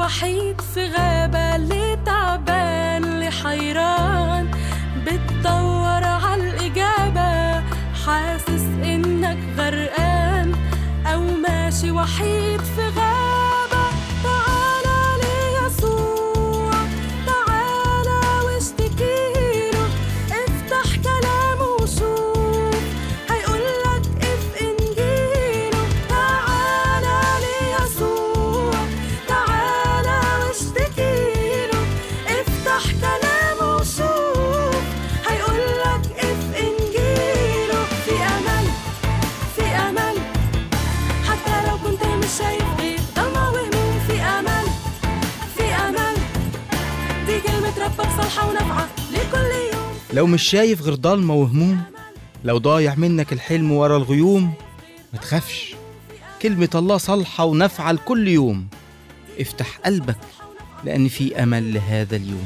وحيد في غابة اللي تعبان اللي حيران بتدور عالإجابة حاسس إنك غرقان أو ماشي وحيد في غابة تعالى ليسوع تعالى واشتكيله افتح كلامه وشوف هيقولك اف انجيله تعالى ليسوع تعالى واشتكيله افتح كلامه وشوف هيقولك اف انجيله في امل في امل حتى لو كنت مش شايف غير ضلمة وهموم في امل في امل دي كلمة ربك صالحة ونافعة لكل يوم لو مش شايف غير ضلمة وهموم لو ضايع منك الحلم ورا الغيوم ما تخافش كلمة الله صالحة ونافعة لكل يوم افتح قلبك لأن في أمل لهذا اليوم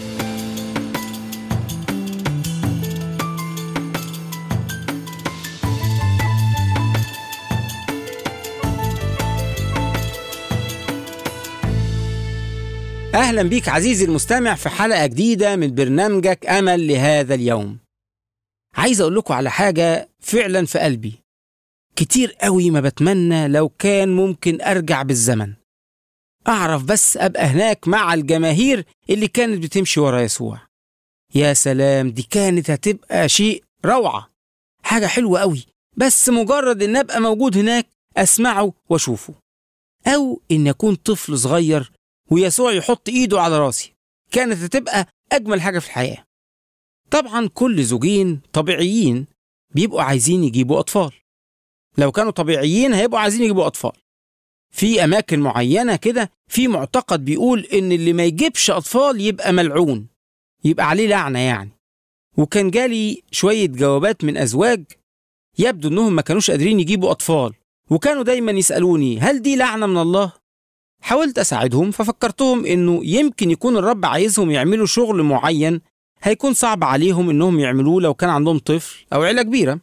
أهلا بيك عزيزي المستمع في حلقة جديدة من برنامجك أمل لهذا اليوم عايز أقول لكم على حاجة فعلا في قلبي كتير قوي ما بتمنى لو كان ممكن أرجع بالزمن أعرف بس أبقى هناك مع الجماهير اللي كانت بتمشي ورا يسوع يا سلام دي كانت هتبقى شيء روعة حاجة حلوة قوي بس مجرد إن أبقى موجود هناك أسمعه وأشوفه أو إن أكون طفل صغير ويسوع يحط ايده على راسي كانت هتبقى اجمل حاجه في الحياه طبعا كل زوجين طبيعيين بيبقوا عايزين يجيبوا اطفال لو كانوا طبيعيين هيبقوا عايزين يجيبوا اطفال في اماكن معينه كده في معتقد بيقول ان اللي ما يجيبش اطفال يبقى ملعون يبقى عليه لعنه يعني وكان جالي شويه جوابات من ازواج يبدو انهم ما كانوش قادرين يجيبوا اطفال وكانوا دايما يسالوني هل دي لعنه من الله حاولت أساعدهم ففكرتهم إنه يمكن يكون الرب عايزهم يعملوا شغل معين هيكون صعب عليهم إنهم يعملوه لو كان عندهم طفل أو عيلة كبيرة.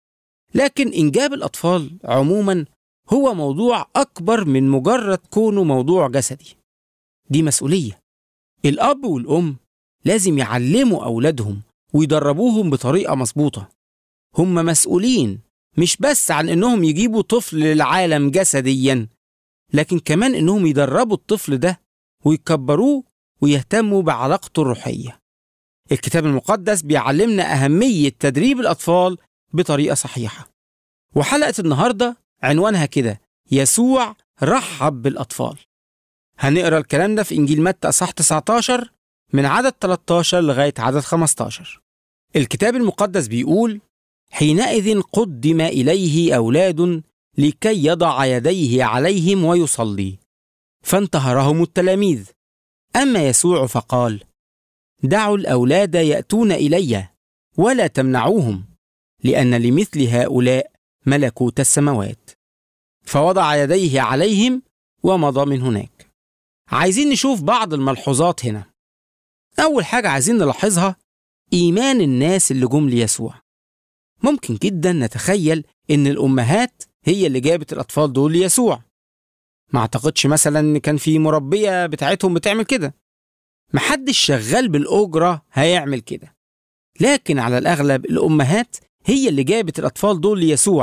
لكن إنجاب الأطفال عموما هو موضوع أكبر من مجرد كونه موضوع جسدي. دي مسؤولية. الأب والأم لازم يعلموا أولادهم ويدربوهم بطريقة مظبوطة. هم مسؤولين مش بس عن إنهم يجيبوا طفل للعالم جسديا لكن كمان إنهم يدربوا الطفل ده ويكبروه ويهتموا بعلاقته الروحية. الكتاب المقدس بيعلمنا أهمية تدريب الأطفال بطريقة صحيحة. وحلقة النهاردة عنوانها كده يسوع رحب بالأطفال. هنقرا الكلام ده في إنجيل متى أصح 19 من عدد 13 لغاية عدد 15. الكتاب المقدس بيقول: حينئذ قدم إليه أولاد لكي يضع يديه عليهم ويصلي فانتهرهم التلاميذ اما يسوع فقال دعوا الاولاد ياتون الي ولا تمنعوهم لان لمثل هؤلاء ملكوت السماوات فوضع يديه عليهم ومضى من هناك عايزين نشوف بعض الملحوظات هنا اول حاجه عايزين نلاحظها ايمان الناس اللي جم ليسوع ممكن جدا نتخيل ان الامهات هي اللي جابت الأطفال دول ليسوع ما أعتقدش مثلا إن كان في مربية بتاعتهم بتعمل كده محدش شغال بالأجرة هيعمل كده لكن على الأغلب الأمهات هي اللي جابت الأطفال دول ليسوع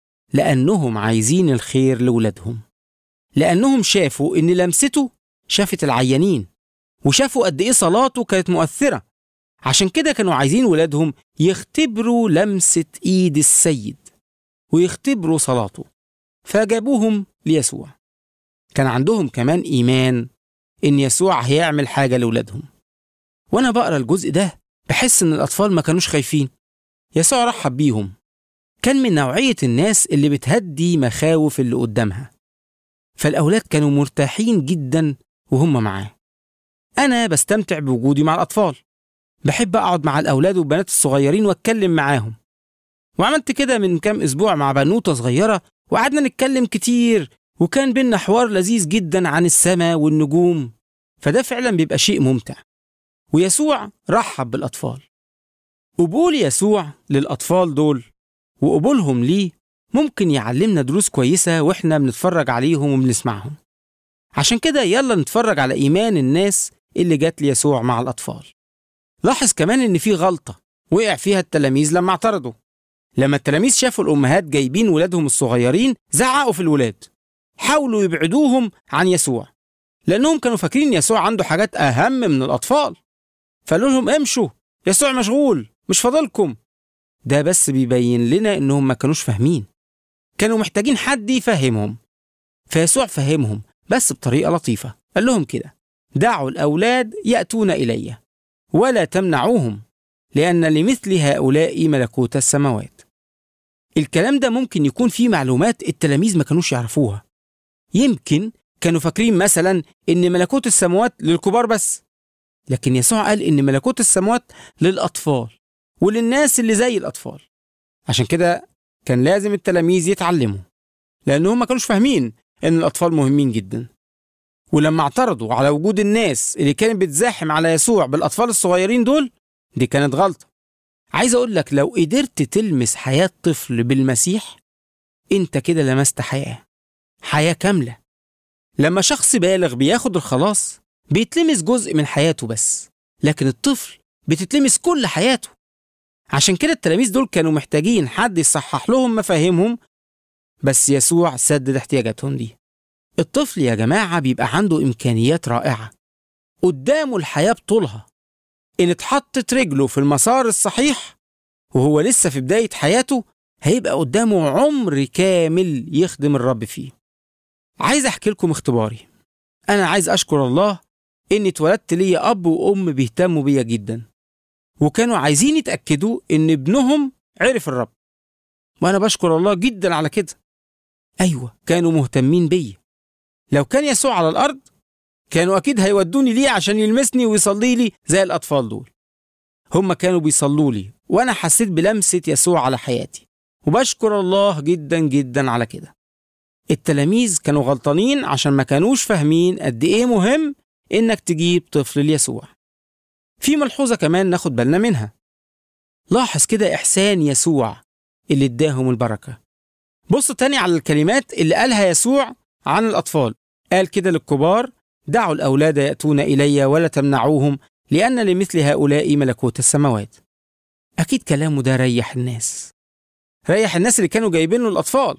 لأنهم عايزين الخير لولادهم لأنهم شافوا إن لمسته شافت العيانين وشافوا قد إيه صلاته كانت مؤثرة عشان كده كانوا عايزين ولادهم يختبروا لمسة إيد السيد ويختبروا صلاته فجابوهم ليسوع كان عندهم كمان إيمان إن يسوع هيعمل حاجة لولادهم وأنا بقرا الجزء ده بحس إن الأطفال ما كانوش خايفين يسوع رحب بيهم كان من نوعية الناس اللي بتهدي مخاوف اللي قدامها فالأولاد كانوا مرتاحين جدا وهم معاه أنا بستمتع بوجودي مع الأطفال بحب أقعد مع الأولاد والبنات الصغيرين وأتكلم معاهم وعملت كده من كام أسبوع مع بنوتة صغيرة وقعدنا نتكلم كتير وكان بينا حوار لذيذ جدا عن السماء والنجوم فده فعلا بيبقى شيء ممتع ويسوع رحب بالأطفال قبول يسوع للأطفال دول وقبولهم ليه ممكن يعلمنا دروس كويسة وإحنا بنتفرج عليهم وبنسمعهم عشان كده يلا نتفرج على إيمان الناس اللي جت ليسوع مع الأطفال لاحظ كمان إن في غلطة وقع فيها التلاميذ لما اعترضوا لما التلاميذ شافوا الأمهات جايبين ولادهم الصغيرين زعقوا في الولاد حاولوا يبعدوهم عن يسوع لأنهم كانوا فاكرين يسوع عنده حاجات أهم من الأطفال فقالوا لهم امشوا يسوع مشغول مش فاضلكم ده بس بيبين لنا إنهم ما كانوش فاهمين كانوا محتاجين حد يفهمهم فيسوع فهمهم بس بطريقة لطيفة قال لهم كده دعوا الأولاد يأتون إلي ولا تمنعوهم لأن لمثل هؤلاء ملكوت السماوات الكلام ده ممكن يكون فيه معلومات التلاميذ ما كانوش يعرفوها يمكن كانوا فاكرين مثلا إن ملكوت السماوات للكبار بس لكن يسوع قال إن ملكوت السماوات للأطفال وللناس اللي زي الأطفال عشان كده كان لازم التلاميذ يتعلموا لأنهم ما كانوش فاهمين إن الأطفال مهمين جدا ولما اعترضوا على وجود الناس اللي كانت بتزاحم على يسوع بالأطفال الصغيرين دول دي كانت غلطة عايز أقول لك لو قدرت تلمس حياة طفل بالمسيح أنت كده لمست حياة حياة كاملة لما شخص بالغ بياخد الخلاص بيتلمس جزء من حياته بس لكن الطفل بتتلمس كل حياته عشان كده التلاميذ دول كانوا محتاجين حد يصحح لهم مفاهيمهم بس يسوع سدد احتياجاتهم دي الطفل يا جماعة بيبقى عنده إمكانيات رائعة قدامه الحياة بطولها إن اتحطت رجله في المسار الصحيح وهو لسه في بداية حياته هيبقى قدامه عمر كامل يخدم الرب فيه عايز أحكي لكم اختباري أنا عايز أشكر الله إني اتولدت ليا أب وأم بيهتموا بيا جدا وكانوا عايزين يتأكدوا إن ابنهم عرف الرب وأنا بشكر الله جدا على كده أيوة كانوا مهتمين بيا لو كان يسوع على الأرض كانوا أكيد هيودوني ليه عشان يلمسني ويصلي لي زي الأطفال دول هم كانوا بيصلوا لي وأنا حسيت بلمسة يسوع على حياتي وبشكر الله جدا جدا على كده التلاميذ كانوا غلطانين عشان ما كانوش فاهمين قد إيه مهم إنك تجيب طفل ليسوع في ملحوظة كمان ناخد بالنا منها لاحظ كده إحسان يسوع اللي اداهم البركة بص تاني على الكلمات اللي قالها يسوع عن الأطفال قال كده للكبار دعوا الأولاد يأتون إلي ولا تمنعوهم لأن لمثل هؤلاء ملكوت السماوات أكيد كلامه ده ريح الناس ريح الناس اللي كانوا جايبين له الأطفال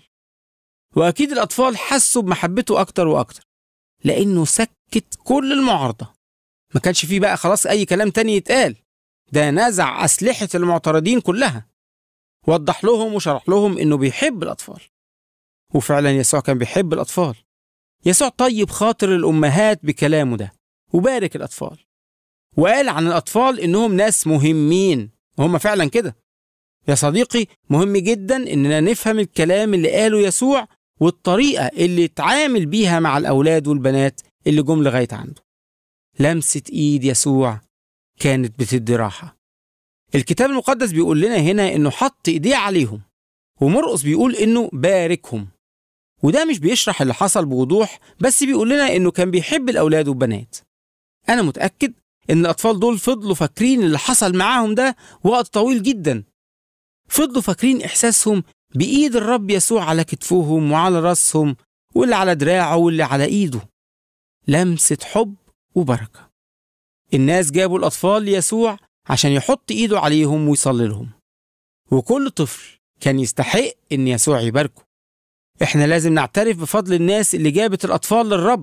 وأكيد الأطفال حسوا بمحبته أكتر وأكتر لأنه سكت كل المعارضة ما كانش فيه بقى خلاص أي كلام تاني يتقال ده نزع أسلحة المعترضين كلها وضح لهم وشرح لهم إنه بيحب الأطفال وفعلا يسوع كان بيحب الأطفال يسوع طيب خاطر الأمهات بكلامه ده وبارك الأطفال وقال عن الأطفال إنهم ناس مهمين وهم فعلا كده يا صديقي مهم جدا إننا نفهم الكلام اللي قاله يسوع والطريقة اللي اتعامل بيها مع الأولاد والبنات اللي جم لغاية عنده لمسة إيد يسوع كانت بتدي راحة الكتاب المقدس بيقول لنا هنا إنه حط إيديه عليهم ومرقس بيقول إنه باركهم وده مش بيشرح اللي حصل بوضوح بس بيقول لنا إنه كان بيحب الأولاد والبنات أنا متأكد إن الأطفال دول فضلوا فاكرين اللي حصل معاهم ده وقت طويل جدا فضلوا فاكرين إحساسهم بإيد الرب يسوع على كتفهم وعلى راسهم واللي على دراعه واللي على إيده لمسة حب وبركة الناس جابوا الأطفال ليسوع عشان يحط إيده عليهم ويصلي لهم وكل طفل كان يستحق إن يسوع يباركه إحنا لازم نعترف بفضل الناس اللي جابت الأطفال للرب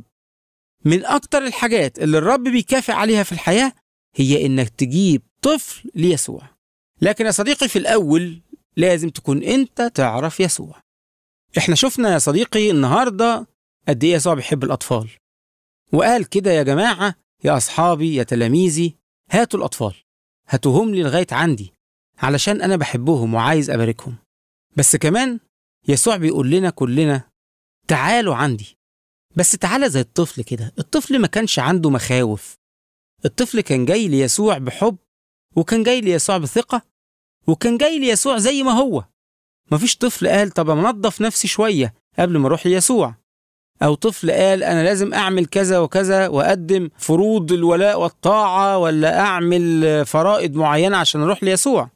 من أكتر الحاجات اللي الرب بيكافئ عليها في الحياة هي إنك تجيب طفل ليسوع لكن يا صديقي في الأول لازم تكون أنت تعرف يسوع إحنا شفنا يا صديقي النهاردة قد إيه يسوع بيحب الأطفال وقال كده يا جماعة يا أصحابي يا تلاميذي هاتوا الأطفال هاتوهم لي لغاية عندي علشان أنا بحبهم وعايز أباركهم بس كمان يسوع بيقول لنا كلنا تعالوا عندي بس تعالى زي الطفل كده الطفل ما كانش عنده مخاوف الطفل كان جاي ليسوع بحب وكان جاي ليسوع بثقة وكان جاي ليسوع زي ما هو مفيش طفل قال طب انضف نفسي شوية قبل ما اروح ليسوع أو طفل قال أنا لازم أعمل كذا وكذا وأقدم فروض الولاء والطاعة ولا أعمل فرائض معينة عشان أروح ليسوع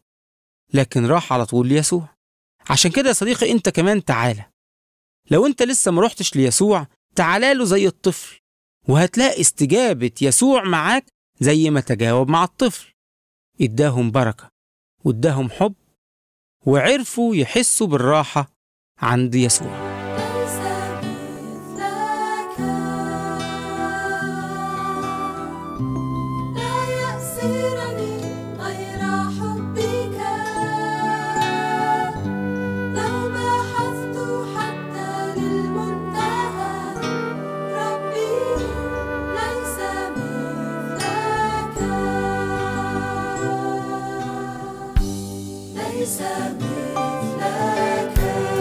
لكن راح على طول ليسوع عشان كده يا صديقي أنت كمان تعالى لو أنت لسه ما رحتش ليسوع تعالى له زي الطفل وهتلاقي استجابة يسوع معاك زي ما تجاوب مع الطفل اداهم بركة واداهم حب وعرفوا يحسوا بالراحة عند يسوع ليس مثلك لا يأسرني غير حبك لو بحثت حتى للمنتهى ربي ليس مثلك ليس مثلك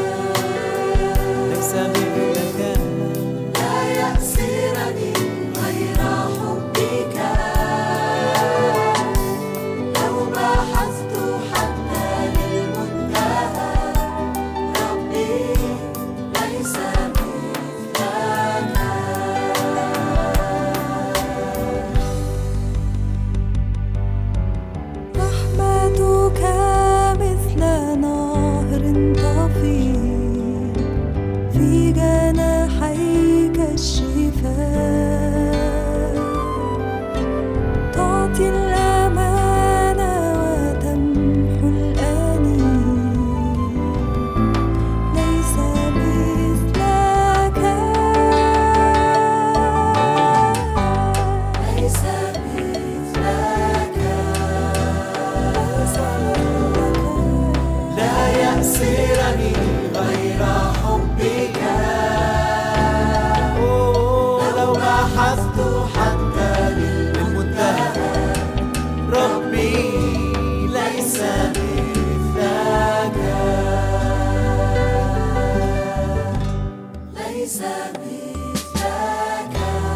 ليس مثلك لا يأسرني غير حبك لو بحثت حتى للمنتهى ربي ليس مثلك رحمتك مثل نهر طفيل في جناحيك الشفاء تعطي الأمان وتمحو الأنين ليس مثلك ليس مثلك ليس مثلك لا يأسرني غير حبك أوه، لو بحثت حتى للمنتهى ربي ليس مثلك ليس مثلك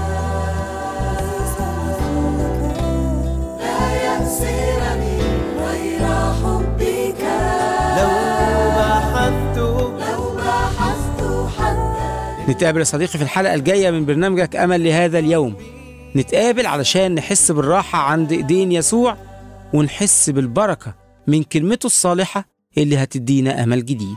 لا يأسرني غير حبك لو بحثت لو بحثت حتى نتقابل يا صديقي في الحلقة الجاية من برنامجك أمل لهذا اليوم نتقابل علشان نحس بالراحة عند إيدين يسوع ونحس بالبركة من كلمته الصالحة اللي هتدينا أمل جديد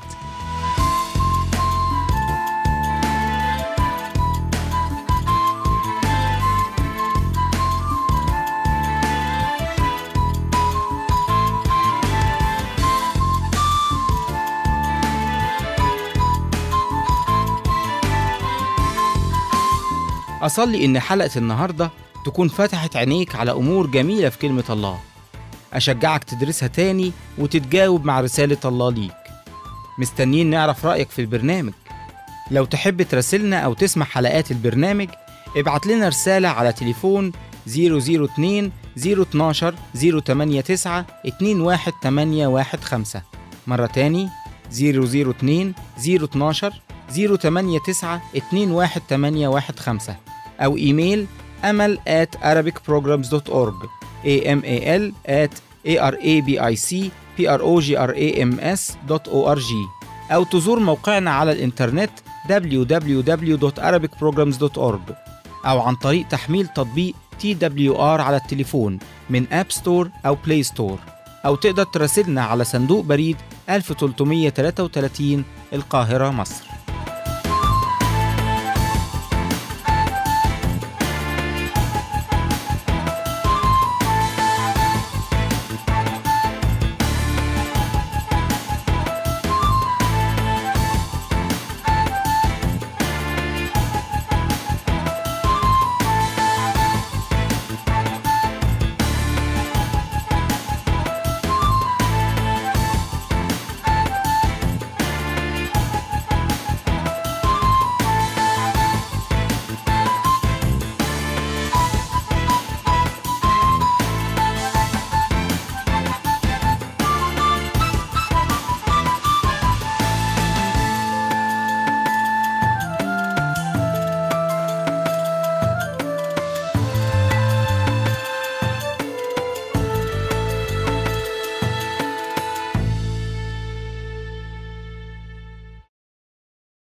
أصلي إن حلقة النهاردة تكون فتحت عينيك على أمور جميلة في كلمة الله أشجعك تدرسها تاني وتتجاوب مع رسالة الله ليك مستنيين نعرف رأيك في البرنامج لو تحب تراسلنا أو تسمع حلقات البرنامج ابعت لنا رسالة على تليفون 002 012 089 21815 مرة تاني 002 012 089 21815 أو إيميل أمل at arabicprograms.org amal at arabicprograms.org أو تزور موقعنا على الإنترنت www.arabicprograms.org أو عن طريق تحميل تطبيق TWR على التليفون من أب ستور أو بلاي ستور أو تقدر تراسلنا على صندوق بريد 1333 القاهرة مصر